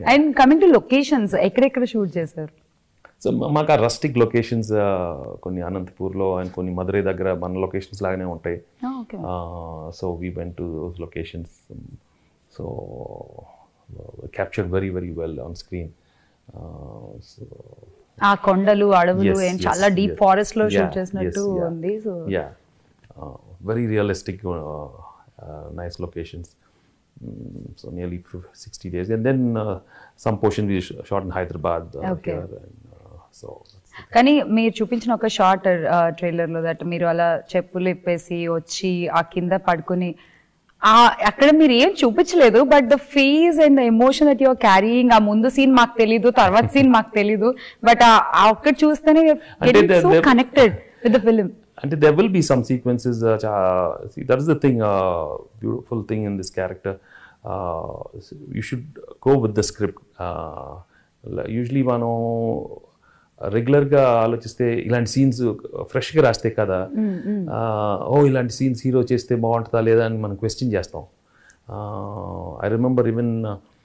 And coming to locations ఎక్కడెక్కడ shoot చేశారు so మాకు ఆ రస్టిక్ లొకేషన్స్ కొన్ని అనంతపూర్లో అండ్ కొన్ని మధురై దగ్గర మన లొకేషన్స్ లాగానే ఉంటాయి okay so we went to those locations so capture very very well on screen so ఆ కొండలు అడవులు Yes, and yes, చాలా డీప్ yes. ఫారెస్ట్ లో Yeah, షూట్ చేసినట్టు yes, yeah. ఉంది so yeah uh, very realistic uh, uh, nice locations Mm, so nearly fif- 60 days and then uh, some portion we sh- shot in hyderabad uh, Okay. here and, uh, so that's- కానీ మీరు చూపించిన ఒక short trailer లో that మీరు అలా చెప్పులు ఇప్పేసి వచ్చి ఆ కింద పడుకుని ఆ అక్కడ మీరు ఏం చూపించలేదు but the face and the emotion that your carrying ఆ ముందు సీన్ మాకు తెలీదు తర్వాత సీన్ మాకు తెలీదు బట్ ఆ ఒక్కటి చూస్తేనే అంటే the- so the- connected with the film and there will be some sequences uh, cha- see that is the thing uh, beautiful thing in this character uh, so you should go with the script uh, like usually మనం రెగ్యులర్గా ఆలోచిస్తే ఇలాంటి scenes ఫ్రెష్గా రాస్తే కదా ఆ, ఓ ఇలాంటి scenes hero చేస్తే బాగుంటుందా లేదా అని మనం క్వశ్చన్ చేస్తాం ఐ రిమెంబర్ ఈవెన్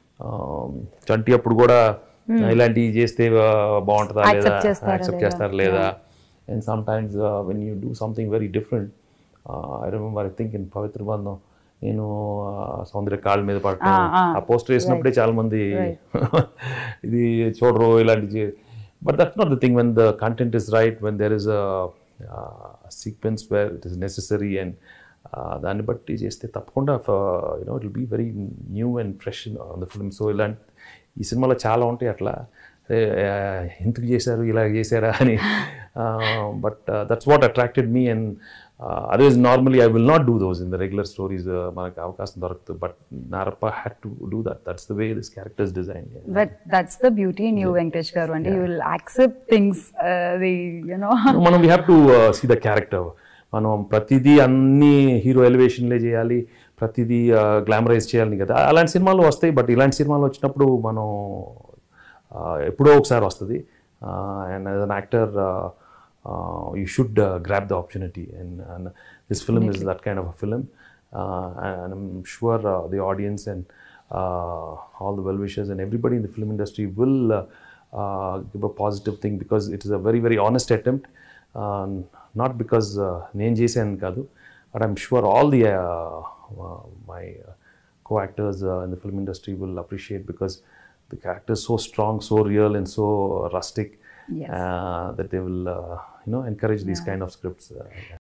చంటి అప్పుడు కూడా ఇలాంటివి చేస్తే ఆ, బాగుంటుందా లేదా Accept చేస్తారా యాక్సెప్ట్ లేదా? చేస్తారా లేదా and some times when you do something very different I remember I think in Pavitra Bandham నేను ఆ, సౌందర్య కాళ్ళ మీద పడటం Ah, ah. ఆ పోస్టర్ వేసినప్పుడే చాలా మంది ఇది చూడరు ఇలాంటి but that's not the thing when the content is right when there is sequence where it is necessary and దాన్ని బట్టి చేస్తే తప్పకుండా you know it will be very new and fresh on the film so ఇలాంటి ఈ సినిమాలో చాలా ఉంటాయి అట్లా అరే, ఆ, ఎందుకు చేశారు ఇలా చేశారా అని but that's what attracted me and otherwise normally I will not do those in the regular stories మనకు అవకాశం దొరుకుతుంది but Narappa had to do that that's the way this characters design but that's the beauty in you Venkatesh garu అంటే you will accept things the you know మనం we have to see the character మనం ప్రతిదీ అన్ని hero ఎలివేషన్లే చేయాలి ప్రతిదీ గ్లామరైజ్ చేయాలని కదా అలాంటి సినిమాలు వస్తాయి బట్ ఇలాంటి సినిమాలు వచ్చినప్పుడు మనం uh, ఎప్పుడో ఒకసారి వస్తుంది and as an actor you should grab the opportunity and and this film is that kind of a film and I'm sure the audience and all the well-wishers and everybody in the film industry will uh, uh, give a positive thing because it is a very very honest attempt uh, not because నేను చేశాను కాదు but I'm sure all the uh, uh, my uh, co-actors uh, in the film industry will appreciate because the character is so strong so real and so rustic Yes. uh, that they will uh, you know encourage these kind of scripts uh,